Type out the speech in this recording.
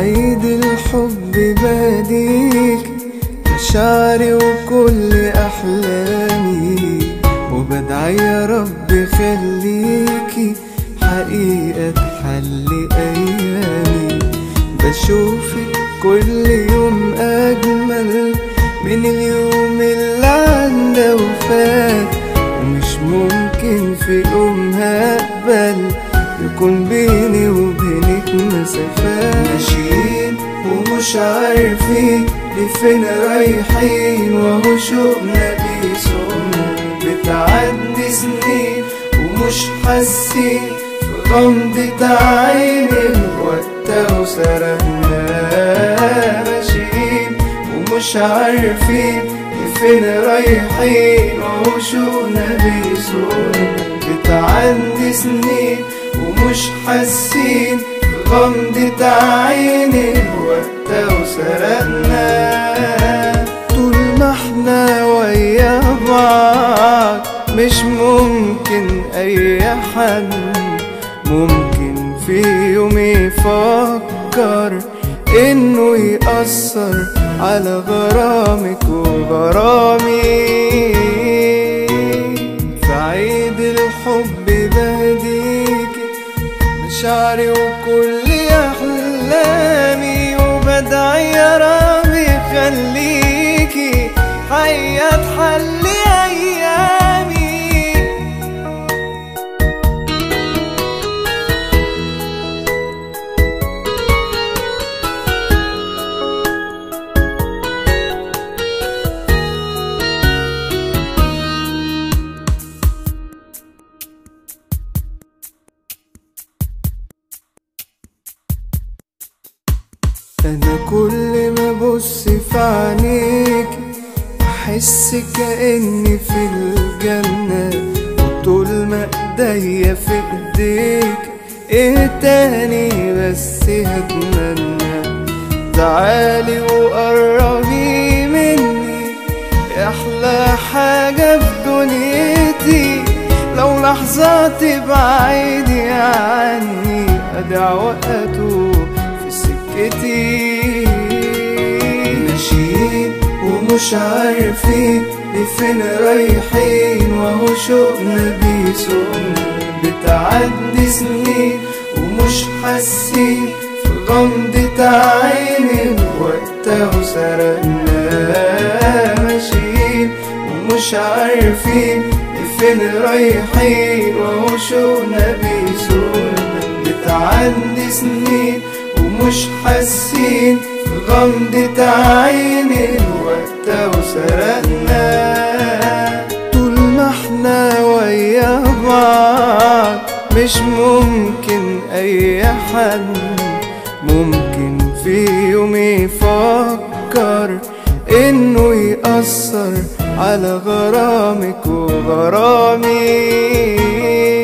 عيد الحب بهديك مشاعري وكل أحلامي وبدعي يا رب خليكي حقيقة تحلي أيامي بشوفك كل يوم أجمل من اليوم اللي عدى وفات ومش ممكن في يوم هقبل يكون بيني وبينك مسافات ماشيين ومش عارفين لفين رايحين وهو شوقنا بيسوقنا بتعدي سنين ومش حاسين في غمضة عين الوقت وسرقنا ماشيين ومش عارفين لفين رايحين وهو شوقنا بيسوقنا بتعدي سنين ومش حاسين في غمضة عين الوقت وسرقنا طول ما احنا ويا بعض مش ممكن اي حد ممكن في يوم يفكر انه يأثر على غرامك وغرامي في عيد الحب بهديكي مشاعري وكل أحلامي وبدعي يا ربي خليكي حياة تحلي أيامي انا كل ما ابص في عينيك احس كاني في الجنه وطول ما ايديا في ايديك ايه تاني بس هتمنى تعالي وقربي مني احلى حاجه في دنيتي لو لحظة تبعدي عني أدع وقته في سكتي ماشيين ومش عارفين لفين رايحين وهو شوقنا بيسوقنا بتعدي سنين ومش حاسين في غمضة عين الوقت وسرقنا ماشيين ومش عارفين فين رايحين وهو شوقنا بيسوقنا بتعدي سنين ومش حاسين في غمضة عين الوقت وسرقنا طول ما احنا ويا بعض مش ممكن اي حد ممكن في يوم يفكر انه يأثر على غرامك وغرامي